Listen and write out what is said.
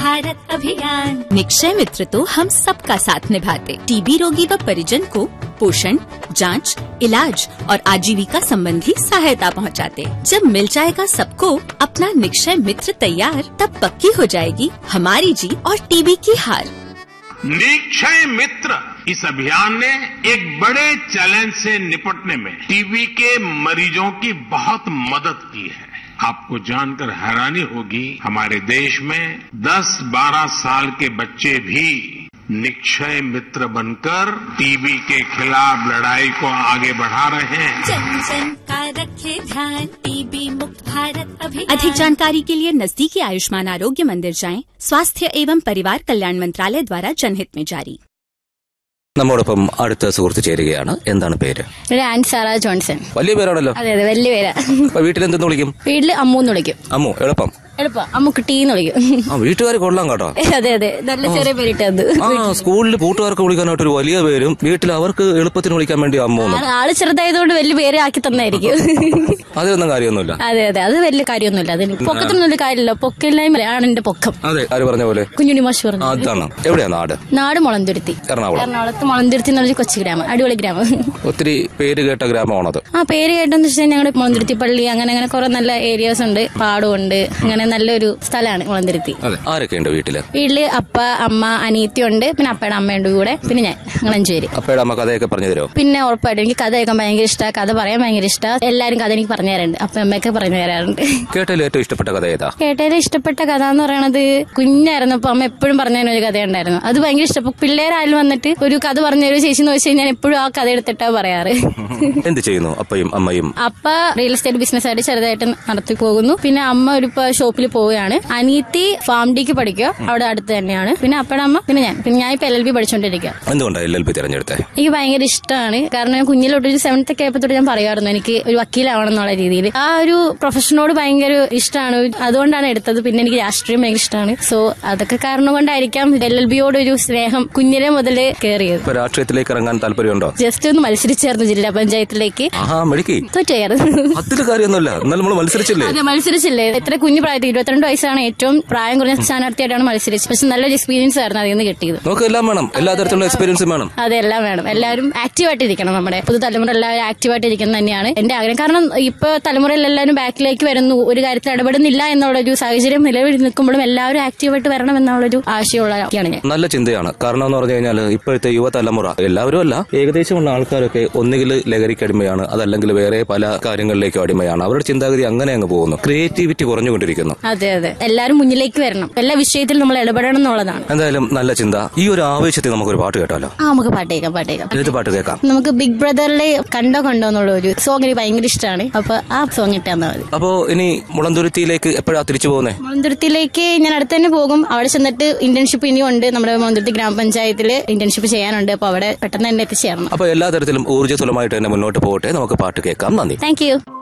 भारत अभियान निक्षय मित्र तो हम सबका साथ निभाते टीबी रोगी व परिजन को पोषण जांच, इलाज और आजीविका संबंधी सहायता पहुंचाते। जब मिल जाएगा सबको अपना निक्षय मित्र तैयार तब पक्की हो जाएगी हमारी जीत और टीबी की हार निक्षय मित्र इस अभियान ने एक बड़े चैलेंज से निपटने में टीबी के मरीजों की बहुत मदद की है आपको जानकर हैरानी होगी हमारे देश में 10-12 साल के बच्चे भी निक्षय मित्र बनकर टीबी के खिलाफ लड़ाई को आगे बढ़ा रहे हैं जन जन का रखे ध्यान टीबी मुक्त भारत अभियान अधिक जानकारी के लिए नजदीकी आयुष्मान आरोग्य मंदिर जाएं स्वास्थ्य एवं परिवार कल्याण मंत्रालय द्वारा जनहित में जारी നമ്മോടൊപ്പം അടുത്ത സുഹൃത്ത് ചേരുകയാണ് എന്താണ് പേര് ഒരു ആൻഡ് സാറ ജോൺസൺ വലിയ പേരാണല്ലോ അതെ അതെ വലിയ പേരാ അപ്പൊ വീട്ടിൽ എന്തെന്ന് വിളിക്കും വീട്ടില് അമ്മൂന്ന് വിളിക്കും അമ്മു എളുപ്പം എളുപ്പം അമ്മു കുട്ടീന്ന് വിളിക്കും ആ വീട്ടുകാർ കൊള്ളാം കേട്ടോ അതെ അതെ നല്ല ചെറിയ പേരിട്ടത് ആ സ്കൂളിൽ കൂട്ടുകാർക്ക് വിളിക്കാനായിട്ട് ഒരു വലിയ പേരും വീട്ടിൽ അവർക്ക് എളുപ്പത്തിന് വിളിക്കാൻ വേണ്ടി അമ്മൂന്ന് ആള് ചെറുതായതുകൊണ്ട് വലിയ പേര് ആക്കി തന്നായിരിക്കും അതിലൊന്നും കാര്യമൊന്നുമില്ല അതെ അതെ അത് വലിയ കാര്യമൊന്നുമില്ല അതിന് പൊക്കത്തിനൊന്നും വലിയ കാര്യമില്ല പൊക്കില്ലായ്മയാണ് എന്റെ പൊക്കം അതെ ആര് പറഞ്ഞ പോലെ കുഞ്ഞുണ്ണി മാഷ് പറഞ്ഞു അതാണ് എവിടെയാ നാട് നാട് മുളന്തുരുത്തി എറണാകുളം എറണാകുളത്ത് മുളന്തുരുത്തി എന്ന് പറഞ്ഞ കൊച്ചു ഗ്രാമം അടിപൊളി ഗ്രാമം ഒത്തിരി പേര് കേട്ട ഗ്രാമമാണത് ആ പേര് കേട്ടെന്ന് വെച്ചാൽ ഞങ്ങളുടെ മുളന്തുരുത്തി പള്ളി അങ്ങനെ അങ്ങനെ കുറെ നല്ല ഏരിയാസ് ഉണ്ട് പാടമുണ്ട് അങ്ങനെ നല്ലൊരു സ്ഥലമാണ് മുളന്തുരുത്തി അതെ ആരൊക്കെയുണ്ട് വീട്ടില് വീട്ടില് അപ്പ അമ്മ അനിയത്തി ഉണ്ട് പിന്നെ അപ്പയുടെ അമ്മയുണ്ട് കൂടെ പിന്നെ ഞാൻ ഞങ്ങൾ അഞ്ചു പേര് അപ്പയുടെ അമ്മ കഥയൊക്കെ പറഞ്ഞു തരുമോ പിന്നെ ഉറപ്പായിട്ടും എനിക്ക് കഥ കേൾക്കാൻ ഭയങ്കര ഇഷ്ടമാണ് കഥ പറയാൻ ഭയങ്കര ഇഷ്ടമാണ് എല്ലാവരും കഥ എനിക്ക് പറഞ്ഞു തരാറുണ്ട് അപ്പൊ അമ്മയൊക്കെ പറഞ്ഞു തരാറുണ്ട് കേട്ടതിൽ ഏറ്റവും ഇഷ്ടപ്പെട്ട കഥ ഏതാ കേട്ടതിൽ ഇഷ്ടപ്പെട്ട കഥ എന്ന് പറയണത് കുഞ്ഞായിരുന്നപ്പോ അമ്മ എപ്പോഴും പറഞ്ഞു തരുന്ന ഒരു കഥയുണ്ടായിരുന്നു അത് ഭയങ്കര ഇഷ്ടം അപ്പൊ പിള്ളേരായാലും വന്നിട്ട് ഒരു കഥ പറഞ്ഞു തരുമോ ചേച്ചി എന്ന് വെച്ചാൽ ഞാൻ എപ്പോഴും ആ കഥ എടുത്തിട്ടാ പറയാറ് എന്ത് ചെയ്യുന്നു അപ്പയും അമ്മയും അപ്പ റിയൽ എസ്റ്റേറ്റ് ബിസിനസ് ആയിട്ട് ചെറുതായിട്ട് നടത്തി പോകുന്നു പിന്നെ അമ്മ ഒരു ഷോപ്പിൽ പോവുകയാണ് അനിയത്തി ഫാം ഡിക്ക് പഠിക്കുക അവിടെ അടുത്ത് തന്നെയാണ് പിന്നെ അപ്പയുടെ അമ്മ പിന്നെ ഞാൻ പിന്നെ ഞാൻ ഇപ്പൊ എൽ എൽ ബി പഠിച്ചുകൊണ്ടിരിക്കുക എന്തുകൊണ്ടാണ് എൽ എൽ ബി തിരഞ്ഞെടുത്തത് എനിക്ക് ഭയങ്കര ഇഷ്ടമാണ് കാരണം ഞാൻ കുഞ്ഞിലോട്ട് ഒരു സെവൻത്ത് ഒക്കെ ആയപ്പോഴത്തോട്ട് ഞാൻ പറയാറുണ്ട് എനിക്ക് ഒരു വക്കീലാവണം എന്നുള്ള രീതിയിൽ ആ ഒരു പ്രൊഫഷനോട് ഭയങ്കര ഇഷ്ടമാണ് അതുകൊണ്ടാണ് എടുത്തത് പിന്നെ എനിക്ക് രാഷ്ട്രീയം ഭയങ്കര ഇഷ്ടമാണ് സോ അതൊക്കെ കാരണം കൊണ്ടായിരിക്കാം എൽ എൽ ബിയോട് ഒരു സ്നേഹം കുഞ്ഞിലെ മുതലേ കയറിയത് ഇപ്പൊ രാഷ്ട്രീയത്തിലേക്ക് ഇറങ്ങാൻ താല്പര്യമുണ്ടോ ജസ്റ്റ് ഒന്ന് മത്സരിച്ചായിരുന്നു ജില്ലാ പഞ്ചായത്തിലേക്ക് ആഹാ മെടുക്കി തോറ്റായിരുന്നു അതിൽ കാര്യമൊന്നുമില്ല എന്നാലും നമ്മൾ മത്സരിച്ചില്ലേ അതെ മത്സരിച്ചില്ലേ എത്ര കുഞ്ഞു പ്രായത്തിൽ ഇരുപത്തിരണ്ട് വയസ്സാണ് ഏറ്റവും പ്രായം കുറഞ്ഞ സ്ഥാനാർത്ഥിയായിട്ടാണ് മത്സരിച്ചത് പക്ഷെ നല്ലൊരു എക്സ്പീരിയൻസ് ആയിരുന്നു അതിൽ നിന്ന് കിട്ടിയത് നമുക്ക് എല്ലാം വേണം എല്ലാ തരത്തിലുള്ള എക്സ്പീരിയൻസും വേണം അതെല്ലാം വേണം എല്ലാവരും ആക്റ്റീവായിട്ട് ഇരിക്കണം നമ്മുടെ പുതുതലമുറ എല്ലാവരും ആക്റ്റീവായിട്ട് ഇരിക്കണം തന്നെയാണ് എന്റെ ആഗ്രഹം കാരണം ഇപ്പൊ തലമുറയിൽ എല്ലാവരും ബാക്കിലേക്ക് വരുന്നു ഒരു കാര്യത്തിൽ ഇടപെടുന്നില്ല എന്നുള്ളൊരു സാഹചര്യം നിലവിൽ നിൽക്കുമ്പോഴും എല്ലാവരും ആക്റ്റീവായിട്ട് വരണം എന്നുള്ളൊരു ആശയമുള്ള വ്യക്തിയാണ് ഞാൻ നല്ല ചിന്തയാണ് കാരണം എന്ന് പറഞ്ഞു കഴിഞ്ഞാൽ ഇപ്പോഴത്തെ യുവതലമുറ എല്ലാവരും അല്ല ഏകദേശമുള്ള ആൾക്കാരൊക്കെ ഒന്നുകിൽ ലഹരിക്ക് അടിമയാണ് അതല്ലെങ്കിൽ വേറെ പല കാര്യങ്ങളിലേക്കും അടിമയാണ് അവരുടെ ചിന്താഗതി അങ്ങനെ അങ്ങ് പോകുന്നു ക്രിയേറ്റിവിറ്റി കുറഞ്ഞുകൊണ്ടിരിക്കുന്നു അതെ അതെ എല്ലാവരും മുന്നിലേക്ക് വരണം എല്ലാ വിഷയത്തിലും നമ്മൾ ഇടപെടണം എന്നുള്ളതാണ് എന്തായാലും നല്ല ചിന്ത ഈ ഒരു ആവേശത്തിൽ നമുക്കൊരു പാട്ട് കേട്ടാലോ ആ നമുക്ക് പാട്ട് കേൾക്കാം പാട്ട് കേൾക്കാം ഏത് പാട്ട് കേൾക്കാം നമുക്ക് ബിഗ് ബ്രദറിലെ കണ്ടോ കണ്ടോ എന്നുള്ള ഒരു സോങ് എനിക്ക് ഭയങ്കര ഇഷ്ടമാണ് അപ്പൊ ആ സോങ് ഇട്ടാൽ മതി അപ്പോ ഇനി മുളന്തുരുത്തിയിലേക്ക് എപ്പോഴാ തിരിച്ചു പോകുന്നേ മന്ദിരത്തിലേക്ക് ഞാൻ അടുത്ത് തന്നെ പോകും അവിടെ ചെന്നിട്ട് ഇന്റേൺഷിപ്പ് ഇനിയും ഉണ്ട് നമ്മുടെ മന്ദിരത്തി ഗ്രാമപഞ്ചായത്തിൽ ഇന്റേൺഷിപ്പ് ചെയ്യാനുണ്ട് അപ്പൊ അവിടെ പെട്ടെന്ന് തന്നെ എത്തിച്ചേരണം അപ്പൊ എല്ലാ തരത്തിലും ഊർജ്ജസ്വലമായിട്ട് തന്നെ മുന്നോട്ട് പോകട്ടെ നമുക്ക് പാട്ട് കേൾക്കാം നന്ദി താങ്ക് യു